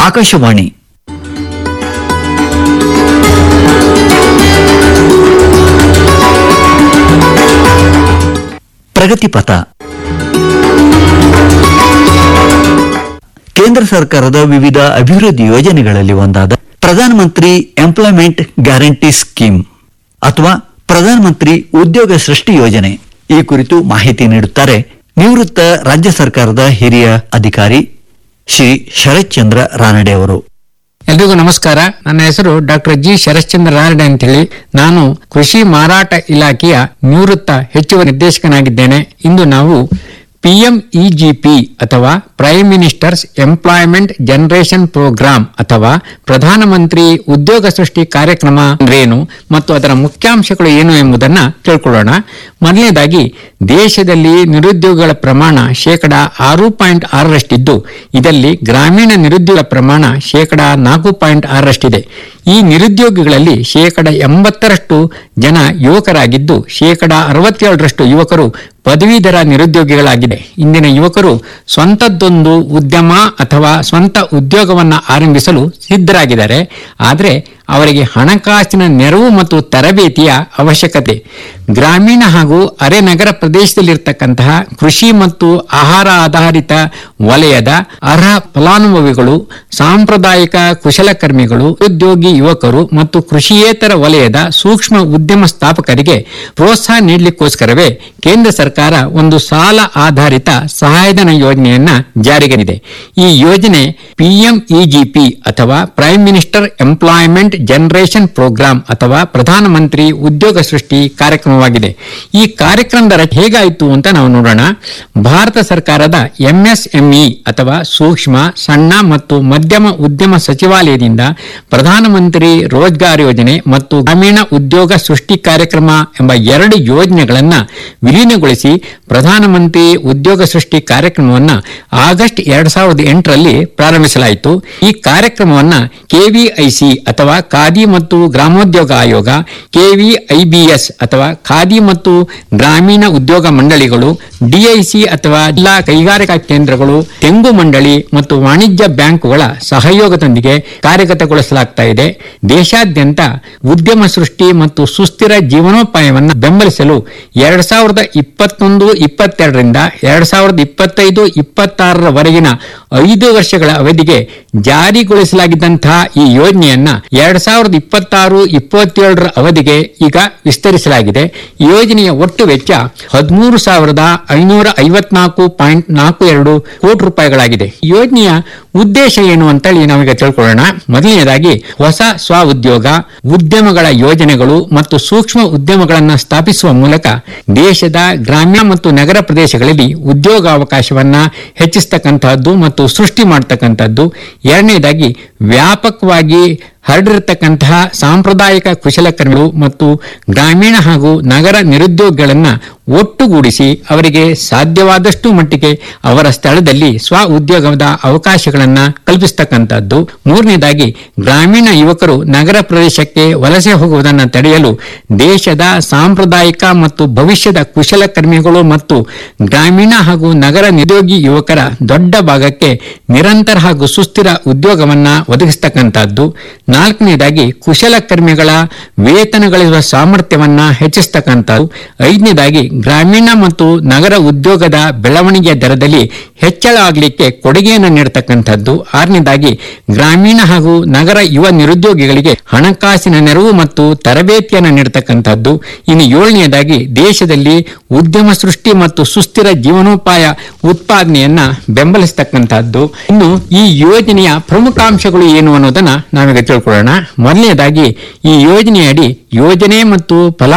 ಆಕಾಶವಾಣಿ ಪ್ರಗತಿ ಪಥ ಕೇಂದ್ರ ಸರ್ಕಾರದ ವಿವಿಧ ಅಭಿವೃದ್ಧಿ ಯೋಜನೆಗಳಲ್ಲಿ ಒಂದಾದ ಪ್ರಧಾನಮಂತ್ರಿ ಎಂಪ್ಲಾಯ್ಮೆಂಟ್ ಗ್ಯಾರಂಟಿ ಸ್ಕೀಮ್ ಅಥವಾ ಪ್ರಧಾನಮಂತ್ರಿ ಉದ್ಯೋಗ ಸೃಷ್ಟಿ ಯೋಜನೆ ಈ ಕುರಿತು ಮಾಹಿತಿ ನೀಡುತ್ತಾರೆ ನಿವೃತ್ತ ರಾಜ್ಯ ಸರ್ಕಾರದ ಹಿರಿಯ ಅಧಿಕಾರಿ ಶ್ರೀ ಶರತ್ ಚಂದ್ರ ರಾನಡೆ ಅವರು ಎಲ್ರಿಗೂ ನಮಸ್ಕಾರ ನನ್ನ ಹೆಸರು ಡಾಕ್ಟರ್ ಜಿ ಶರಶ್ಚಂದ್ರ ರಾರಡೆ ಅಂತೇಳಿ ನಾನು ಕೃಷಿ ಮಾರಾಟ ಇಲಾಖೆಯ ನಿವೃತ್ತ ಹೆಚ್ಚುವರಿ ನಿರ್ದೇಶಕನಾಗಿದ್ದೇನೆ ಇಂದು ನಾವು ಪಿಎಂಇಜಿಪಿ ಅಥವಾ prime minister's employment generation programme ಅಥವಾ ಪ್ರಧಾನಮಂತ್ರಿ ಉದ್ಯೋಗ ಸೃಷ್ಟಿ ಕಾರ್ಯಕ್ರಮ ಅಂದ್ರೇನು ಮತ್ತು ಅದರ ಮುಖ್ಯಾಂಶಗಳು ಏನು ಎಂಬುದನ್ನ ತಿಳ್ಕೊಳ್ಳೋಣ ಮೊದಲನೇದಾಗಿ ದೇಶದಲ್ಲಿ ನಿರುದ್ಯೋಗಗಳ ಪ್ರಮಾಣ ಶೇಕಡ ಆರು ಪಾಯಿಂಟ್ ಆರರಷ್ಟಿದ್ದು ಇದರಲ್ಲಿ ಗ್ರಾಮೀಣ ನಿರುದ್ಯೋಗ ಪ್ರಮಾಣ ಶೇಕಡ ನಾಲ್ಕು ಪಾಯಿಂಟ್ ಆರರಷ್ಟಿದೆ ಈ ನಿರುದ್ಯೋಗಿಗಳಲ್ಲಿ ಶೇಕಡ ಎಂಬತ್ತರಷ್ಟು ಜನ ಯುವಕರಾಗಿದ್ದು ಶೇಕಡ ಅರವತ್ತೇಳರಷ್ಟು ಯುವಕರು ಪದವೀಧರ ನಿರುದ್ಯೋಗಿಗಳಾಗಿದೆ ಇಂದಿನ ಯುವಕರು ಸ್ವಂತದ್ದೊಂದು ಉದ್ಯಮ ಅಥವಾ ಸ್ವಂತ ಉದ್ಯೋಗವನ್ನ ಆರಂಭಿಸಲು ಸಿದ್ಧರಾಗಿದ್ದಾರೆ ಆದರೆ ಅವರಿಗೆ ಹಣಕಾಸಿನ ನೆರವು ಮತ್ತು ತರಬೇತಿಯ ಅವಶ್ಯಕತೆ ಗ್ರಾಮೀಣ ಹಾಗೂ ಅರೆ ನಗರ ಪ್ರದೇಶದಲ್ಲಿರ್ತಕ್ಕಂತಹ ಕೃಷಿ ಮತ್ತು ಆಹಾರ ಆಧಾರಿತ ವಲಯದ ಅರ್ಹ ಫಲಾನುಭವಿಗಳು ಸಾಂಪ್ರದಾಯಿಕ ಕುಶಲಕರ್ಮಿಗಳು ಉದ್ಯೋಗಿ ಯುವಕರು ಮತ್ತು ಕೃಷಿಯೇತರ ವಲಯದ ಸೂಕ್ಷ್ಮ ಉದ್ಯಮ ಸ್ಥಾಪಕರಿಗೆ ಪ್ರೋತ್ಸಾಹ ನೀಡಲಿಕ್ಕೋಸ್ಕರವೇ ಕೇಂದ್ರ ಸರ್ಕಾರ ಒಂದು ಸಾಲ ಆಧಾರಿತ ಸಹಾಯಧನ ಯೋಜನೆಯನ್ನ ಜಾರಿಗೆನಿದೆ ಈ ಯೋಜನೆ ಪಿಎಂಇಜಿಪಿ ಅಥವಾ prime minister employment generation programme ಅಥವಾ ಪ್ರಧಾನಮಂತ್ರಿ ಉದ್ಯೋಗ ಸೃಷ್ಟಿ ಕಾರ್ಯಕ್ರಮವಾಗಿದೆ ಈ ಕಾರ್ಯಕ್ರಮದ ರಚನೆ ಹೇಗಾಯಿತು ಅಂತ ನಾವು ನೋಡೋಣ ಭಾರತ ಸರ್ಕಾರದ ಎಂಎಸ್ಎಂಇ ಅಥವಾ ಸೂಕ್ಷ್ಮ ಸಣ್ಣ ಮತ್ತು ಮಧ್ಯಮ ಉದ್ಯಮ ಸಚಿವಾಲಯದಿಂದ ಪ್ರಧಾನಮಂತ್ರಿ ರೋಜ್ಗಾರ್ ಯೋಜನೆ ಮತ್ತು ಗ್ರಾಮೀಣ ಉದ್ಯೋಗ ಸೃಷ್ಟಿ ಕಾರ್ಯಕ್ರಮ ಎಂಬ ಎರಡು ಯೋಜನೆಗಳನ್ನ ವಿಲೀನಗೊಳಿಸಿ ಪ್ರಧಾನಮಂತ್ರಿ ಉದ್ಯೋಗ ಸೃಷ್ಟಿ ಕಾರ್ಯಕ್ರಮವನ್ನ ಆಗಸ್ಟ್ ಎರಡ್ ಸಾವಿರದ ಎಂಟರಲ್ಲಿ ಪ್ರಾರಂಭಿಸಲಾಯಿತು ಈ ಕಾರ್ಯಕ್ರಮವನ್ನ ಕೆವಿಐಸಿ ಅಥವಾ ಖಾದಿ ಮತ್ತು ಗ್ರಾಮೋದ್ಯೋಗ ಆಯೋಗ ಕೆವಿಐಬಿಎಸ್ ಅಥವಾ ಖಾದಿ ಮತ್ತು ಗ್ರಾಮೀಣ ಉದ್ಯೋಗ ಮಂಡಳಿಗಳು ಡಿಐಸಿ ಅಥವಾ ಜಿಲ್ಲಾ ಕೈಗಾರಿಕಾ ಕೇಂದ್ರಗಳು ತೆಂಗು ಮಂಡಳಿ ಮತ್ತು ವಾಣಿಜ್ಯ ಬ್ಯಾಂಕುಗಳ ಸಹಯೋಗದೊಂದಿಗೆ ಕಾರ್ಯಗತಗೊಳಿಸಲಾಗ್ತಾ ಇದೆ ದೇಶಾದ್ಯಂತ ಉದ್ಯಮ ಸೃಷ್ಟಿ ಮತ್ತು ಸುಸ್ಥಿರ ಜೀವನೋಪಾಯವನ್ನು ಬೆಂಬಲಿಸಲು ಎರಡ್ ಸಾವಿರದ ಇಪ್ಪತ್ತೊಂದು ಇಪ್ಪತ್ತೆರಡರಿಂದ ಎರಡ್ ಸಾವಿರದ ಇಪ್ಪತ್ತೈದು ಇಪ್ಪತ್ತಾರರವರೆಗಿನ ಐದು ವರ್ಷಗಳ ಅವಧಿಗೆ ಜಾರಿಗೊಳಿಸಲಾಗಿದ್ದಂತಹ ಈ ಯೋಜನೆಯನ್ನ ಎರಡ್ ಸಾವಿರದ ಇಪ್ಪತ್ತಾರು ಇಪ್ಪತ್ತೇಳರ ಅವಧಿಗೆ ಈಗ ವಿಸ್ತರಿಸಲಾಗಿದೆ ಈ ಯೋಜನೆಯ ಒಟ್ಟು ವೆಚ್ಚ ಹದಿಮೂರು ಸಾವಿರದ ಐನೂರ ಐವತ್ನಾಲ್ಕು ಪಾಯಿಂಟ್ ನಾಲ್ಕು ಎರಡು ಕೋಟಿ ರೂಪಾಯಿಗಳಾಗಿದೆ ಈ ಯೋಜನೆಯ ಉದ್ದೇಶ ಏನು ಅಂತೇಳಿ ನಾವೀಗ ತಿಳ್ಕೊಳ್ಳೋಣ ಮೊದಲನೇದಾಗಿ ಹೊಸ ಸ್ವ ಉದ್ಯೋಗ ಉದ್ಯಮಗಳ ಯೋಜನೆಗಳು ಮತ್ತು ಸೂಕ್ಷ್ಮ ಉದ್ಯಮಗಳನ್ನು ಸ್ಥಾಪಿಸುವ ಮೂಲಕ ದೇಶದ ಗ್ರಾಮೀಣ ಮತ್ತು ನಗರ ಪ್ರದೇಶಗಳಲ್ಲಿ ಉದ್ಯೋಗಾವಕಾಶವನ್ನ ಹೆಚ್ಚಿಸ್ತಕ್ಕಂತಹದ್ದು ಮತ್ತು ಸೃಷ್ಟಿ ಮಾಡತಕ್ಕಂಥದ್ದು ಎರಡನೇದಾಗಿ ವ್ಯಾಪಕವಾಗಿ ಹರಡಿರತಕ್ಕಂತಹ ಸಾಂಪ್ರದಾಯಿಕ ಕುಶಲಕರ್ಮಿಗಳು ಮತ್ತು ಗ್ರಾಮೀಣ ಹಾಗೂ ನಗರ ನಿರುದ್ಯೋಗಿಗಳನ್ನ ಒಟ್ಟುಗೂಡಿಸಿ ಅವರಿಗೆ ಸಾಧ್ಯವಾದಷ್ಟು ಮಟ್ಟಿಗೆ ಅವರ ಸ್ಥಳದಲ್ಲಿ ಸ್ವ ಉದ್ಯೋಗದ ಅವಕಾಶಗಳನ್ನ ಕಲ್ಪಿಸತಕ್ಕಂಥದ್ದು ಮೂರನೇದಾಗಿ ಗ್ರಾಮೀಣ ಯುವಕರು ನಗರ ಪ್ರದೇಶಕ್ಕೆ ವಲಸೆ ಹೋಗುವುದನ್ನು ತಡೆಯಲು ದೇಶದ ಸಾಂಪ್ರದಾಯಿಕ ಮತ್ತು ಭವಿಷ್ಯದ ಕುಶಲಕರ್ಮಿಗಳು ಮತ್ತು ಗ್ರಾಮೀಣ ಹಾಗೂ ನಗರ ನಿರುದ್ಯೋಗಿ ಯುವಕರ ದೊಡ್ಡ ಭಾಗಕ್ಕೆ ನಿರಂತರ ಹಾಗೂ ಸುಸ್ಥಿರ ಉದ್ಯೋಗವನ್ನ ಒದಗಿಸ್ತಕ್ಕಂಥದ್ದು ನಾಲ್ಕನೇದಾಗಿ ಕುಶಲಕರ್ಮಿಗಳ ವೇತನಗಳಿಸುವ ಸಾಮರ್ಥ್ಯವನ್ನ ಹೆಚ್ಚಿಸ್ತಕ್ಕಂಥದ್ದು ಐದನೇದಾಗಿ ಗ್ರಾಮೀಣ ಮತ್ತು ನಗರ ಉದ್ಯೋಗದ ಬೆಳವಣಿಗೆಯ ದರದಲ್ಲಿ ಹೆಚ್ಚಳ ಆಗಲಿಕ್ಕೆ ಕೊಡುಗೆಯನ್ನು ನೀಡತಕ್ಕಂಥದ್ದು ಆರನೇದಾಗಿ ಗ್ರಾಮೀಣ ಹಾಗೂ ನಗರ ಯುವ ನಿರುದ್ಯೋಗಿಗಳಿಗೆ ಹಣಕಾಸಿನ ನೆರವು ಮತ್ತು ತರಬೇತಿಯನ್ನು ನೀಡತಕ್ಕಂಥದ್ದು ಇನ್ನು ಏಳನೆಯದಾಗಿ ದೇಶದಲ್ಲಿ ಉದ್ಯಮ ಸೃಷ್ಟಿ ಮತ್ತು ಸುಸ್ಥಿರ ಜೀವನೋಪಾಯ ಉತ್ಪಾದನೆಯನ್ನ ಬೆಂಬಲಿಸತಕ್ಕಂಥದ್ದು ಇನ್ನು ಈ ಯೋಜನೆಯ ಪ್ರಮುಖಾಂಶಗಳು ಏನು ಅನ್ನೋದನ್ನ ನಾವೀಗ ತಿಳ್ಕೊಳ್ಳೋಣ ಮೊದಲನೇದಾಗಿ ಈ ಯೋಜನೆಯಡಿ ಯೋಜನೆ ಮತ್ತು ಫಲ